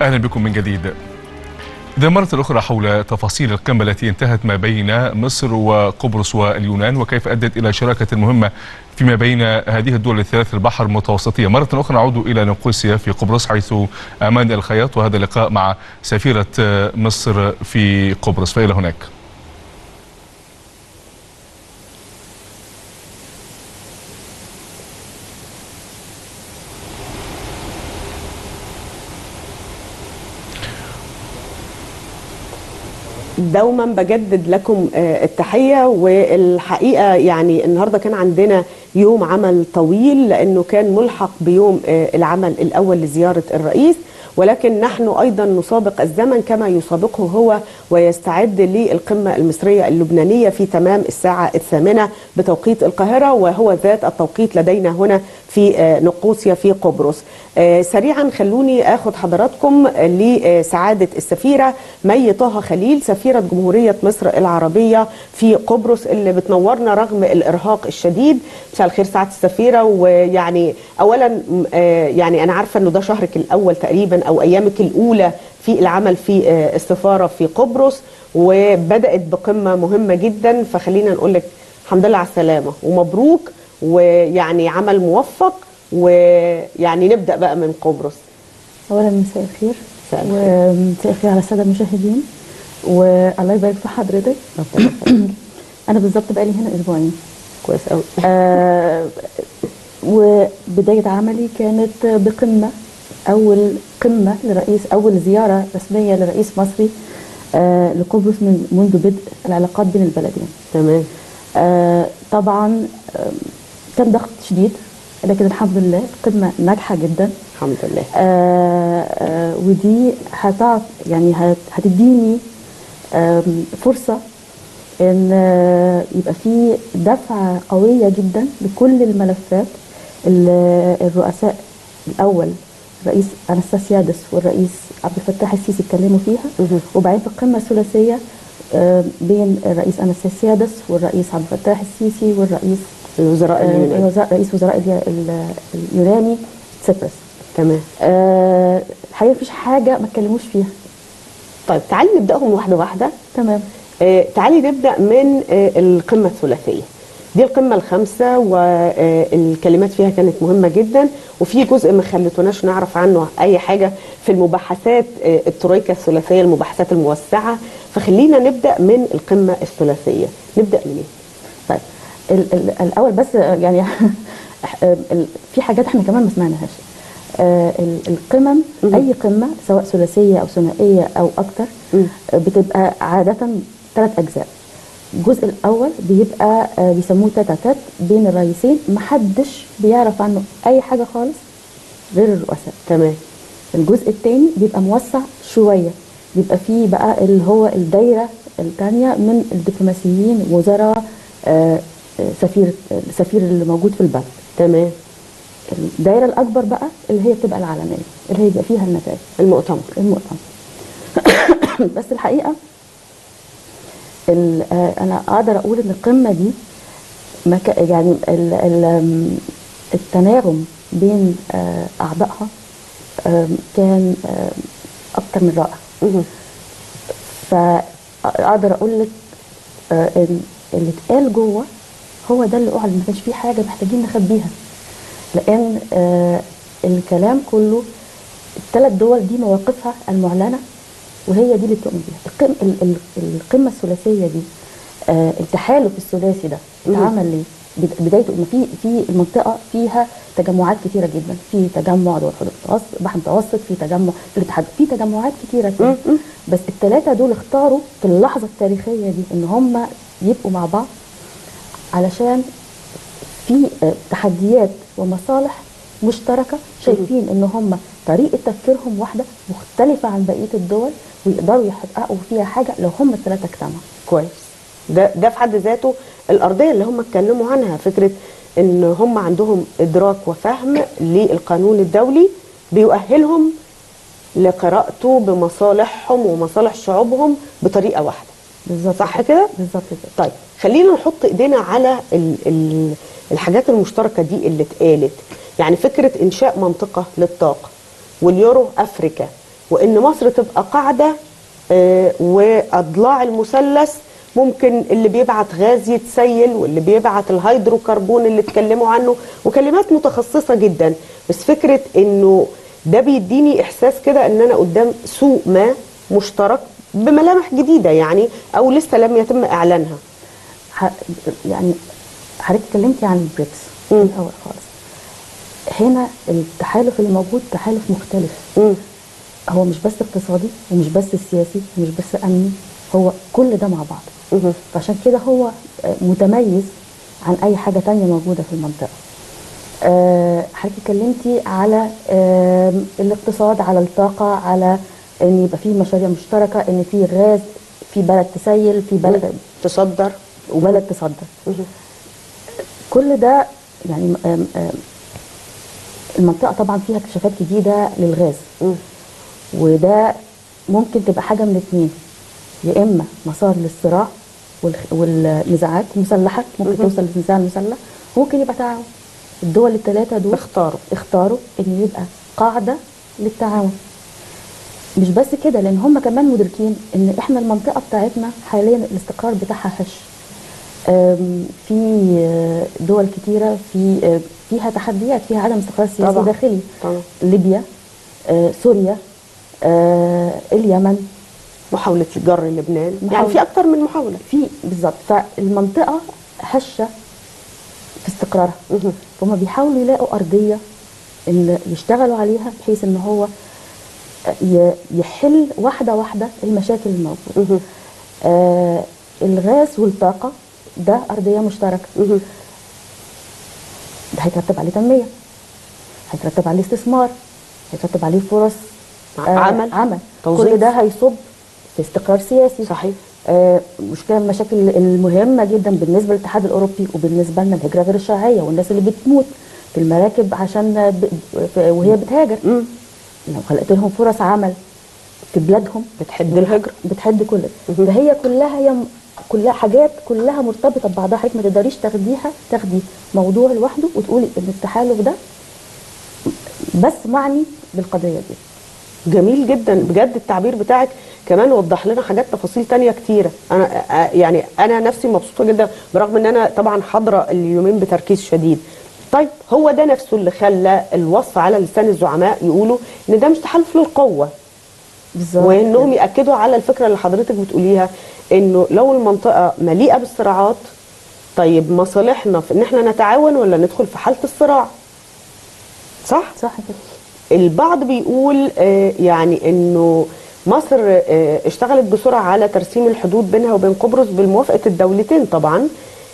اهلا بكم من جديد. إذا مرة أخرى حول تفاصيل القمة التي انتهت ما بين مصر وقبرص واليونان وكيف أدت إلى شراكة مهمة فيما بين هذه الدول الثلاث البحر المتوسطية مرة أخرى نعود إلى نقوسيا في قبرص حيث أمان الخياط وهذا اللقاء مع سفيرة مصر في قبرص فإلى هناك دوما بجدد لكم التحية والحقيقة يعني النهاردة كان عندنا يوم عمل طويل لأنه كان ملحق بيوم العمل الأول لزيارة الرئيس ولكن نحن أيضا نسابق الزمن كما يسابقه هو ويستعد للقمة المصرية اللبنانية في تمام الساعة الثامنة بتوقيت القاهرة وهو ذات التوقيت لدينا هنا في نقوسيا في قبرص سريعا خلوني أخذ حضراتكم لسعادة السفيرة مي طه خليل سفيرة جمهورية مصر العربية في قبرص اللي بتنورنا رغم الإرهاق الشديد مساء الخير سعادة السفيرة ويعني أولا يعني أنا عارفة أنه ده شهرك الأول تقريبا أو أيامك الأولى في العمل في السفارة في قبرص وبدأت بقمة مهمة جدا فخلينا نقول لك الحمد لله على السلامة ومبروك ويعني عمل موفق ويعني نبدأ بقى من قبرص اولا مساء الخير ومساء الخير على الساده المشاهدين والله يبارك في حضرتك انا بالظبط بقالي هنا اسبوعين كويس قوي آه وبدايه عملي كانت بقمه اول قمه لرئيس اول زياره رسميه لرئيس مصري آه لقبرص من منذ بدء العلاقات بين البلدين تمام آه طبعا آه كان ضغط شديد لكن الحمد لله القمه ناجحه جدا الحمد لله آه آه ودي هتعط يعني هت هتديني آه فرصه ان آه يبقى في دفعه قويه جدا لكل الملفات اللي الرؤساء الاول الرئيس انستاسيادس والرئيس عبد الفتاح السيسي اتكلموا فيها وبعدين في القمه الثلاثيه آه بين الرئيس انستاسيادس والرئيس عبد الفتاح السيسي والرئيس الوزراء اليوناني آه رئيس وزراء اليوناني سيبرس تمام آه الحقيقه مفيش حاجه ما اتكلموش فيها طيب تعالي نبداهم واحده واحده تمام آه تعالي نبدا من آه القمه الثلاثيه دي القمه الخامسه والكلمات فيها كانت مهمه جدا وفي جزء ما خلتوناش نعرف عنه اي حاجه في المباحثات آه الترويكا الثلاثيه المباحثات الموسعه فخلينا نبدا من القمه الثلاثيه نبدا منين طيب ال ال الاول بس يعني في حاجات احنا كمان ما سمعناهاش آه القمم م- اي قمه سواء ثلاثيه او ثنائيه او اكتر م- بتبقى عاده ثلاث اجزاء الجزء الاول بيبقى آه بيسموه تاتات بين الرئيسين محدش بيعرف عنه اي حاجه خالص غير الرؤساء تمام الجزء الثاني بيبقى موسع شويه بيبقى فيه بقى اللي هو الدايره الثانيه من الدبلوماسيين وزراء آه سفير السفير اللي موجود في البلد تمام الدايره الاكبر بقى اللي هي بتبقى العالميه اللي هي بيبقى فيها النتائج المؤتمر المؤتمر بس الحقيقه انا اقدر اقول ان القمه دي مك... يعني ال... ال... التناغم بين اعضائها كان اكتر من رائع فاقدر اقول لك ان اللي اتقال جوه هو ده اللي اعلن ما كانش فيه حاجه محتاجين نخبيها لان آه الكلام كله الثلاث دول دي مواقفها المعلنه وهي دي اللي بتؤمن بيها القم ال ال القمه الثلاثيه دي آه التحالف الثلاثي ده اتعمل ليه؟ بدايته ما في في المنطقه فيها تجمعات كتيره جدا في تجمع دول حدود المتوسط بحر المتوسط في تجمع في الاتحاد في تجمعات كتيره كده بس الثلاثه دول اختاروا في اللحظه التاريخيه دي ان هم يبقوا مع بعض علشان في تحديات ومصالح مشتركه شايفين ان هم طريقه تفكيرهم واحده مختلفه عن بقيه الدول ويقدروا يحققوا فيها حاجه لو هم الثلاثه اجتمعوا. كويس. ده ده في حد ذاته الارضيه اللي هم اتكلموا عنها فكره ان هم عندهم ادراك وفهم للقانون الدولي بيؤهلهم لقراءته بمصالحهم ومصالح شعوبهم بطريقه واحده. بالظبط صح كده؟ بالظبط كده. طيب خلينا نحط ايدينا على ال ال الحاجات المشتركه دي اللي اتقالت يعني فكره انشاء منطقه للطاقه واليورو افريكا وان مصر تبقى قاعده آه، واضلاع المثلث ممكن اللي بيبعت غاز يتسيل واللي بيبعت الهيدروكربون اللي اتكلموا عنه وكلمات متخصصه جدا بس فكره انه ده بيديني احساس كده ان انا قدام سوق ما مشترك بملامح جديده يعني او لسه لم يتم اعلانها ح- يعني حضرتك اتكلمتي عن البريكس في مم. الاول خالص هنا التحالف اللي موجود تحالف مختلف مم. هو مش بس اقتصادي ومش بس سياسي ومش بس امني هو كل ده مع بعض مهم. فعشان كده هو آه، متميز عن اي حاجه تانية موجوده في المنطقه آه، حضرتك اتكلمتي على آم، الاقتصاد على الطاقه على ان يبقى في مشاريع مشتركه ان في غاز في بلد تسيل في بلد تصدر وبلد تصدر كل ده يعني آم، آم، المنطقه طبعا فيها اكتشافات جديده للغاز مم. وده ممكن تبقى حاجه من اتنين يا اما مسار للصراع والخ- والنزاعات المسلحه ممكن مهم. توصل للنزاع المسلح ممكن يبقى تعاون الدول الثلاثه دول اختاروا اختاروا ان يبقى قاعده للتعاون مش بس كده لان هم كمان مدركين ان احنا المنطقه بتاعتنا حاليا الاستقرار بتاعها هش أم، في آه، دول كتيره في آه، فيها تحديات فيها عدم استقرار سياسي طبعاً. داخلي طبعا ليبيا آه، سوريا آه، اليمن محاولة جر لبنان يعني محاولة. في أكتر من محاولة في بالظبط فالمنطقه هشه في استقرارها مهم. فهم بيحاولوا يلاقوا ارضيه ان يشتغلوا عليها بحيث ان هو ي- يحل واحده واحده المشاكل الموجوده مهم. آه الغاز والطاقه ده ارضيه مشتركه مهم. ده هيترتب عليه تنميه هيترتب عليه استثمار هيترتب عليه فرص عمل. عمل توظيف. كل ده هيصب في استقرار سياسي صحيح آه، مشكله من المشاكل المهمه جدا بالنسبه للاتحاد الاوروبي وبالنسبه لنا الهجره غير الشرعيه والناس اللي بتموت في المراكب عشان ب... ف- وهي بتهاجر مم. لو خلقت لهم فرص عمل في بلادهم بتحد الهجرة بتحد كل ده مهم. فهي كلها هي م- كلها حاجات كلها مرتبطه ببعضها حضرتك ما تقدريش تاخديها تاخدي موضوع لوحده وتقولي ان التحالف ده بس معني بالقضيه دي جميل جدا بجد التعبير بتاعك كمان وضح لنا حاجات تفاصيل تانية كتيرة أنا آه، يعني أنا نفسي مبسوطة جدا برغم إن أنا طبعا حاضرة اليومين بتركيز شديد طيب هو ده نفسه اللي خلى الوصف على لسان الزعماء يقولوا إن ده مش تحالف للقوة بالظبط وانهم ياكدوا على الفكره اللي حضرتك بتقوليها انه لو المنطقه مليئه بالصراعات طيب مصالحنا في ان احنا نتعاون ولا ندخل في حاله الصراع صح صح كده البعض بيقول آه، يعني انه مصر آه، اشتغلت بسرعه على ترسيم الحدود بينها وبين قبرص بموافقه الدولتين طبعا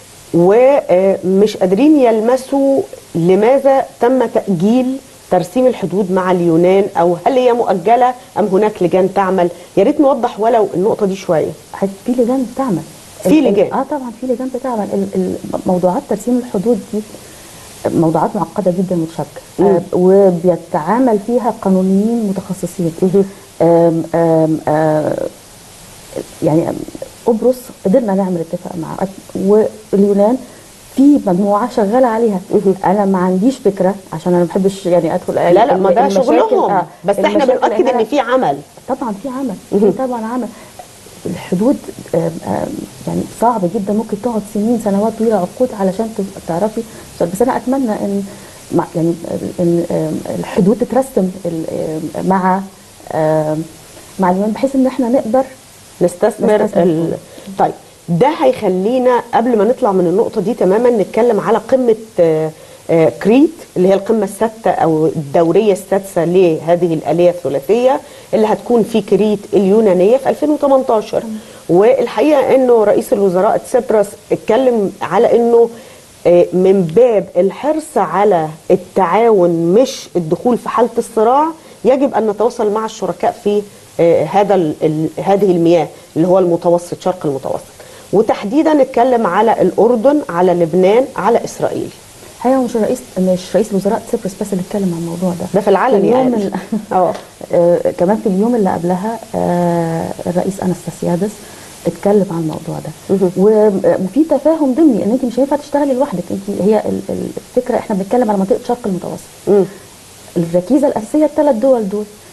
ومش قادرين يلمسوا لماذا تم تاجيل ترسيم الحدود مع اليونان او هل هي مؤجله ام هناك لجان تعمل يا ريت نوضح ولو النقطه دي شويه حضرتك في لجان بتعمل في ال- ال- لجان. اه طبعا في لجان بتعمل ال- ال- موضوعات ترسيم الحدود دي موضوعات معقده جدا ومتشابكه آه وبيتعامل فيها قانونيين متخصصين آم آم آم يعني قبرص قدرنا نعمل اتفاق مع واليونان في مجموعه شغاله عليها انا ما عنديش فكره عشان انا ما بحبش يعني ادخل لا لا ما ده المشاكل- شغلهم آه، بس احنا المشاكل بنؤكد هنا- ان في عمل طبعا في عمل في طبعا عمل الحدود آم، آم، يعني صعب جدا ممكن تقعد سنين سنوات طويله عقود علشان ت- تعرفي بس انا اتمنى ان مع يعني ان آم، الحدود تترسم ال- آم، مع آم، مع اليونان بحيث ان احنا نقدر نستثمر نستثمر. ال... طيب ده هيخلينا قبل ما نطلع من النقطة دي تماما نتكلم على قمة آه، آه، كريت اللي هي القمة السادسة أو الدورية السادسة لهذه الآلية الثلاثية اللي هتكون في كريت اليونانية في 2018 والحقيقة أنه رئيس الوزراء تسبرس اتكلم على أنه آه، من باب الحرص على التعاون مش الدخول في حالة الصراع يجب أن نتواصل مع الشركاء في آه، هذا ال- ال- هذه المياه اللي هو المتوسط شرق المتوسط وتحديدا نتكلم على الأردن على لبنان على إسرائيل الحقيقه مش رئيس مش رئيس الوزراء سيبرس بس اللي اتكلم عن الموضوع ده ده في العلن اليوم يعني ال- اه آه، كمان في اليوم اللي قبلها آه، الرئيس انستاسيادس اتكلم عن الموضوع ده و- وفي تفاهم ضمني ان انت مش هينفع تشتغلي لوحدك انت هي ال- ال- الفكره احنا بنتكلم على منطقه شرق المتوسط مم. الركيزه الاساسيه الثلاث دول دول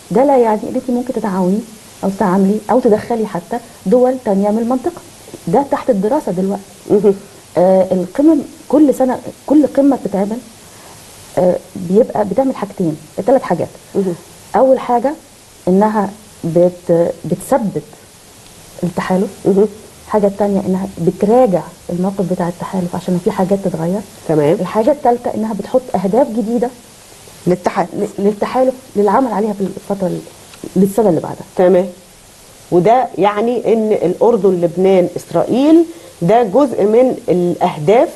ده لا يعني ان انت ممكن تتعاوني او تتعاملي او تدخلي حتى دول تانية من المنطقه ده تحت الدراسه دلوقتي مهم. آه القمم كل سنه كل قمه بتتعمل آه بيبقى بتعمل حاجتين ثلاث حاجات مهم. اول حاجه انها بت بتثبت التحالف مهم. الحاجه الثانيه انها بتراجع الموقف بتاع التحالف عشان لو في حاجات تتغير تمام الحاجه الثالثه انها بتحط اهداف جديده الاتحاد ل- للتحالف للعمل عليها في الفتره ال- للسنه اللي بعدها تمام وده يعني ان الاردن لبنان اسرائيل ده جزء من الاهداف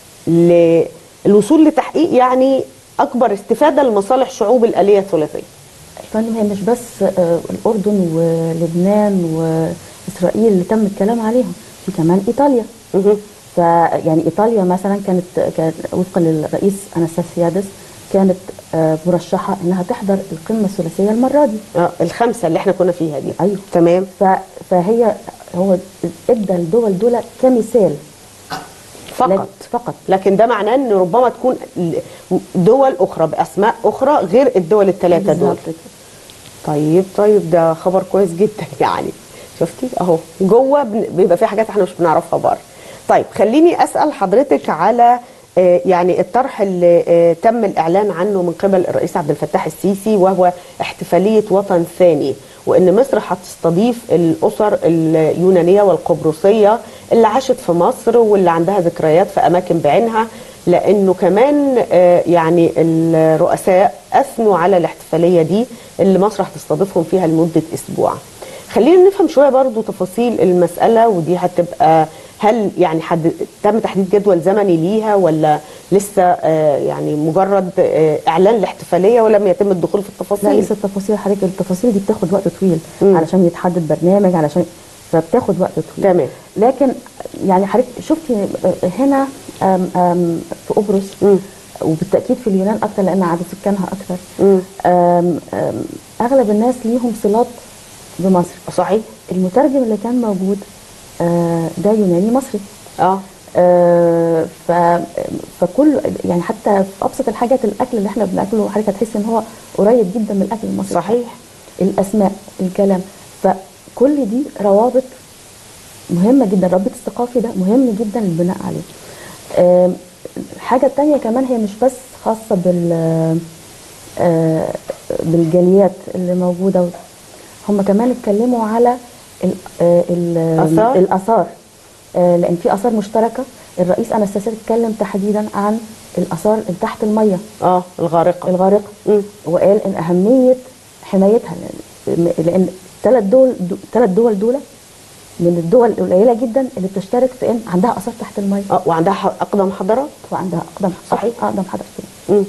للوصول لتحقيق يعني اكبر استفاده لمصالح شعوب الاليه الثلاثيه الفندم هي مش بس آه، الاردن ولبنان واسرائيل اللي تم الكلام عليهم في كمان ايطاليا مهم. فيعني ايطاليا مثلا كانت كانت وفقا للرئيس اناستاسيادس كانت آه، مرشحه انها تحضر القمه الثلاثيه المره دي آه الخمسه اللي احنا كنا فيها دي ايوه تمام ف- فهي هو ادى الدول دول كمثال فقط لك- فقط لكن ده معناه ان ربما تكون دول اخرى باسماء اخرى غير الدول الثلاثه دول بالظبط كده. طيب طيب ده خبر كويس جدا يعني شفتي اهو جوه بن- بيبقى في حاجات احنا مش بنعرفها بره طيب خليني اسال حضرتك على آه، يعني الطرح اللي آه، تم الاعلان عنه من قبل الرئيس عبد الفتاح السيسي وهو احتفاليه وطن ثاني وان مصر هتستضيف الاسر اليونانيه والقبرصيه اللي عاشت في مصر واللي عندها ذكريات في اماكن بعينها لانه كمان آه، يعني الرؤساء اثنوا على الاحتفاليه دي اللي مصر هتستضيفهم فيها لمده اسبوع. خلينا نفهم شويه برضو تفاصيل المساله ودي هتبقى هل يعني حد تم تحديد جدول زمني ليها ولا لسه آه، يعني مجرد آه، اعلان الاحتفاليه ولم يتم الدخول في لا التفاصيل؟ لسه التفاصيل حضرتك التفاصيل دي بتاخد وقت طويل مم. علشان يتحدد برنامج علشان فبتاخد وقت طويل تمام. لكن يعني حضرتك شفتي هنا أم أم في قبرص مم. وبالتاكيد في اليونان اكتر لان عدد سكانها اكتر مم. أم أم اغلب الناس ليهم صلات بمصر صحيح؟ المترجم اللي كان موجود آه، ده يوناني مصري اه آه، ف فكل يعني حتى في ابسط الحاجات الاكل اللي احنا بناكله حضرتك هتحس ان هو قريب جدا من الاكل المصري صحيح. الاسماء الكلام فكل دي روابط مهمه جدا الرابط الثقافي ده مهم جدا للبناء عليه آم، الحاجه الثانيه كمان هي مش بس خاصه بال آه، بالجاليات اللي موجوده هم كمان اتكلموا على ال- آه، ال- آثار؟ الاثار آه، لان في اثار مشتركه الرئيس انستاسيس اتكلم تحديدا عن الاثار اللي تحت الميه اه الغارقه الغارقه مم. وقال ان اهميه حمايتها لان لان ثلاث دول ثلاث دول دول من الدول القليله جدا اللي بتشترك في ان عندها اثار تحت الميه اه وعندها ح- اقدم حضارات وعندها اقدم صحيح. اقدم حضارتين مم.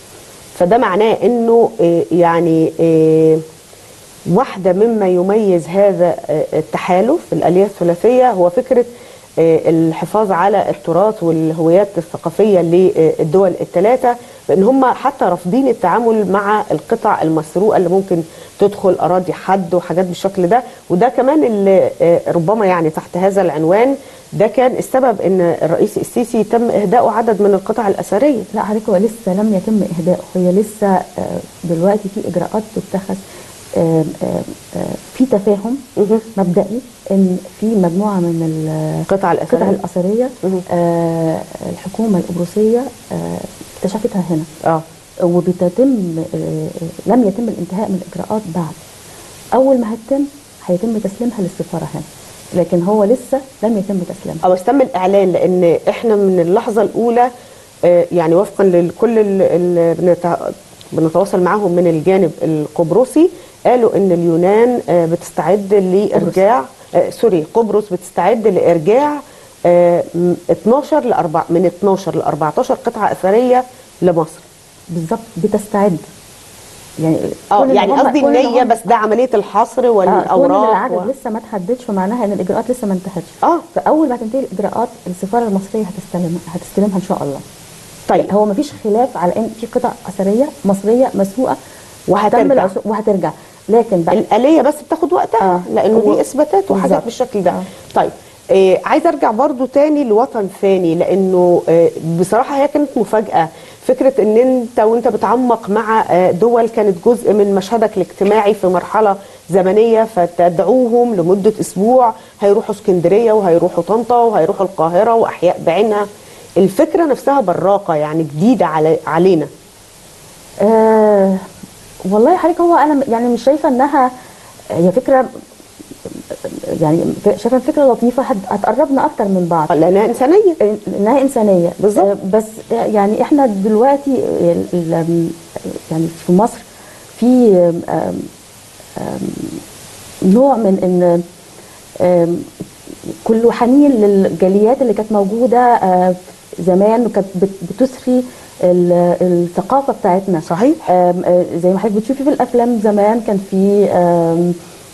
فده معناه انه آه، يعني آه، واحده مما يميز هذا آه، التحالف الاليه الثلاثيه هو فكره آه، الحفاظ على التراث والهويات الثقافيه للدول الثلاثه بان هم حتى رافضين التعامل مع القطع المسروقه اللي ممكن تدخل اراضي حد وحاجات بالشكل ده وده كمان اللي آه، ربما يعني تحت هذا العنوان ده كان السبب ان الرئيس السيسي تم اهدائه عدد من القطع الاثريه لا حضرتك هو لسه لم يتم اهدائه هي لسه آه، دلوقتي في اجراءات تتخذ آم، آم، آه، في تفاهم مهم. مبدئي ان في مجموعه من ال- القطع الاثريه القطع الاثريه مهم. آه، الحكومه القبرصيه آه، اكتشفتها هنا اه وبتتم آه، آه، لم يتم الانتهاء من الاجراءات بعد اول ما هتتم هيتم تسليمها للسفاره هنا لكن هو لسه لم يتم تسليمها او استم الاعلان لان احنا من اللحظه الاولى آه، يعني وفقا لكل اللي بنتع- بنتواصل معاهم من الجانب القبرصي قالوا ان اليونان آه، بتستعد لارجاع آه، سوري قبرص بتستعد لارجاع آه، م- 12 ل 4 من 12 ل 14 قطعه اثريه لمصر بالظبط بتستعد يعني اه كل يعني اللي هم- قصدي كل اللي النيه هم- بس ده عمليه الحصر اه كون إن والاوراق العدد و... لسه ما تحددش فمعناها ان الاجراءات لسه ما انتهتش اه فاول ما تنتهي الاجراءات السفاره المصريه هتستلم هتستلمها ان شاء الله طيب هو ما فيش خلاف على ان في قطع اثريه مصريه مسروقه وهترجع. تم العثو- وهترجع لكن بقى الآلية بس بتاخد وقتها آه. لأنه هو- دي إثباتات وحاجات بالظبط. بالشكل ده آه. طيب آه عايزه ارجع برضو تاني لوطن ثاني لانه آه بصراحه هي كانت مفاجاه فكره ان انت وانت بتعمق مع آه، دول كانت جزء من مشهدك الاجتماعي في مرحله زمنيه فتدعوهم لمده اسبوع هيروحوا اسكندريه وهيروحوا طنطا وهيروحوا القاهره واحياء بعينها الفكره نفسها براقه يعني جديده علي علينا آه والله يا حضرتك هو انا يعني مش شايفه انها هي فكره يعني شايفه فكره لطيفه هت- هتقربنا اكتر من بعض لانها انسانيه انها انسانيه بالظبط. آه، بس يعني احنا دلوقتي ال- ال- يعني في مصر في آم، آم، آم، نوع من ان آم، كله حنين للجاليات اللي كانت موجوده آه، زمان وكانت بت- بتسري ال- الثقافه بتاعتنا صحيح آم، آه، زي ما حضرتك بتشوفي في الافلام زمان كان في آم،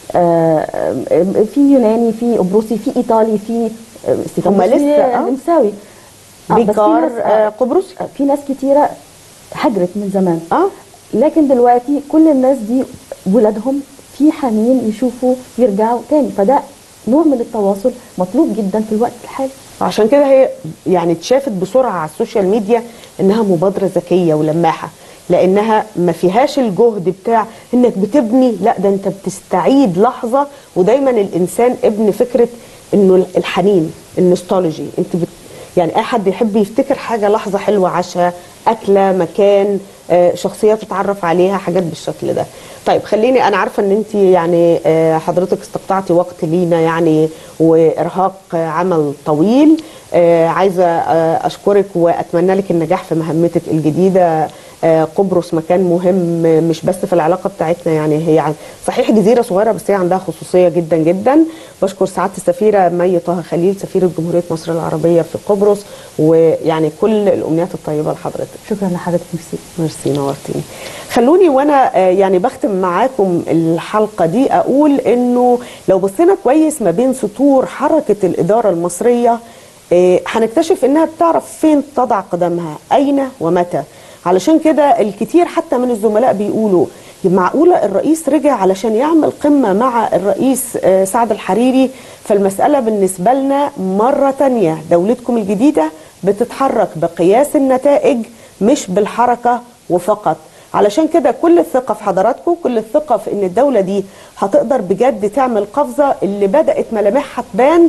آه، آم، في يوناني في قبرصي في ايطالي في آه، ستيفان هما بوسي لسه، آه. نمساوي آه، بس في بيكار ناس- آه، آه، قبرصي في ناس كتيره هجرت من زمان اه لكن دلوقتي كل الناس دي ولادهم في حنين يشوفوا يرجعوا تاني فده نوع من التواصل مطلوب جدا في الوقت الحالي عشان كده هي يعني اتشافت بسرعه على السوشيال ميديا انها مبادره ذكيه ولماحه لانها ما فيهاش الجهد بتاع انك بتبني لا ده انت بتستعيد لحظه ودايما الانسان ابن فكره انه الحنين النوستولوجي انت بت يعني اي حد يحب يفتكر حاجه لحظه حلوه عاشها اكله مكان آه، شخصيات اتعرف عليها حاجات بالشكل ده طيب خليني انا عارفه ان انت يعني آه، حضرتك استقطعتي وقت لينا يعني وارهاق آه، عمل طويل آه، عايزه آه، اشكرك واتمنى لك النجاح في مهمتك الجديده آه، قبرص مكان مهم آه، مش بس في العلاقه بتاعتنا يعني هي عن- صحيح جزيره صغيره بس هي عندها خصوصيه جدا جدا بشكر سعاده السفيره مي طه خليل سفيره جمهوريه مصر العربيه في قبرص ويعني كل الامنيات الطيبه لحضرتك شكرا لحضرتك ميرسي ميرسي نورتيني خلوني وانا آه، يعني بختم معاكم الحلقه دي اقول انه لو بصينا كويس ما بين سطور حركه الاداره المصريه آه، هنكتشف انها بتعرف فين تضع قدمها اين ومتى علشان كده الكتير حتى من الزملاء بيقولوا معقولة الرئيس رجع علشان يعمل قمة مع الرئيس آه، سعد الحريري فالمسألة بالنسبة لنا مرة تانية دولتكم الجديدة بتتحرك بقياس النتائج مش بالحركة وفقط علشان كده كل الثقة في حضراتكم كل الثقة في ان الدولة دي هتقدر بجد تعمل قفزة اللي بدأت ملامحها تبان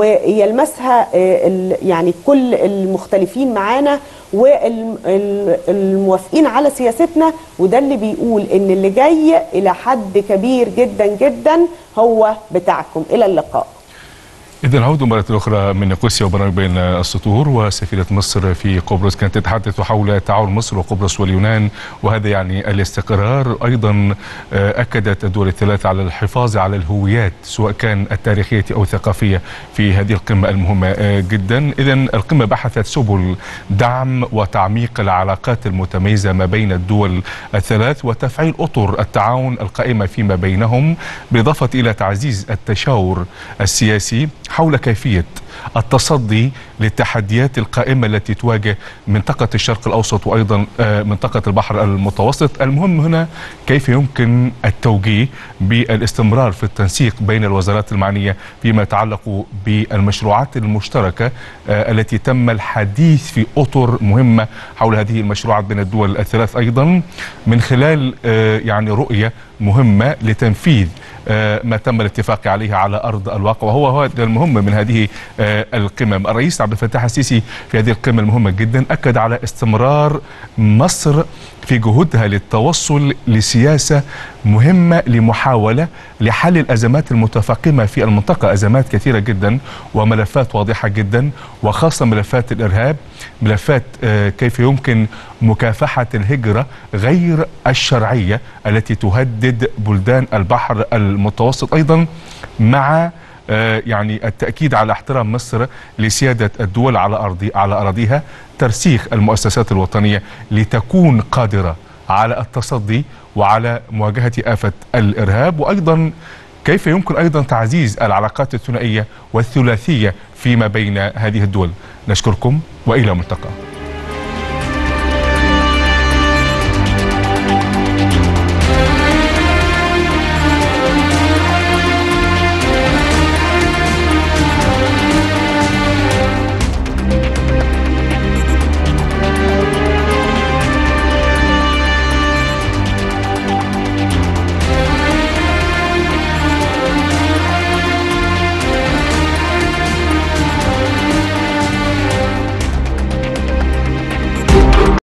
ويلمسها آه، ال- يعني كل المختلفين معانا والموافقين على سياستنا وده اللي بيقول ان اللي جاي الى حد كبير جدا جدا هو بتاعكم الى اللقاء إذا نعود مرة أخرى من نيقوسيا وبرنامج بين السطور وسفيرة مصر في قبرص كانت تتحدث حول تعاون مصر وقبرص واليونان وهذا يعني الاستقرار أيضا آه، أكدت الدول الثلاث على الحفاظ على الهويات سواء كان التاريخية أو الثقافية في هذه القمة المهمة آه، جدا إذا القمة بحثت سبل دعم وتعميق العلاقات المتميزة ما بين الدول الثلاث وتفعيل أطر التعاون القائمة فيما بينهم بالإضافة إلى تعزيز التشاور السياسي حول كيفية التصدي للتحديات القائمة التي تواجه منطقة الشرق الأوسط وأيضا آه، منطقة البحر المتوسط المهم هنا كيف يمكن التوجيه بالاستمرار في التنسيق بين الوزارات المعنية فيما يتعلق بالمشروعات المشتركة آه، التي تم الحديث في أطر مهمة حول هذه المشروعات بين الدول الثلاث أيضا من خلال آه، يعني رؤية مهمة لتنفيذ آه، ما تم الاتفاق عليه على ارض الواقع وهو هذا المهم من هذه آه، القمم، الرئيس عبد الفتاح السيسي في هذه القمه المهمه جدا اكد على استمرار مصر في جهودها للتوصل لسياسه مهمه لمحاوله لحل الازمات المتفاقمه في المنطقه، ازمات كثيره جدا وملفات واضحه جدا وخاصه ملفات الارهاب، ملفات آه، كيف يمكن مكافحه الهجره غير الشرعيه التي تهدد بلدان البحر المتوسط ايضا مع آه، يعني التاكيد على احترام مصر لسياده الدول على ارض على اراضيها ترسيخ المؤسسات الوطنيه لتكون قادره على التصدي وعلى مواجهه افه الارهاب وايضا كيف يمكن ايضا تعزيز العلاقات الثنائيه والثلاثيه فيما بين هذه الدول نشكركم والى ملتقى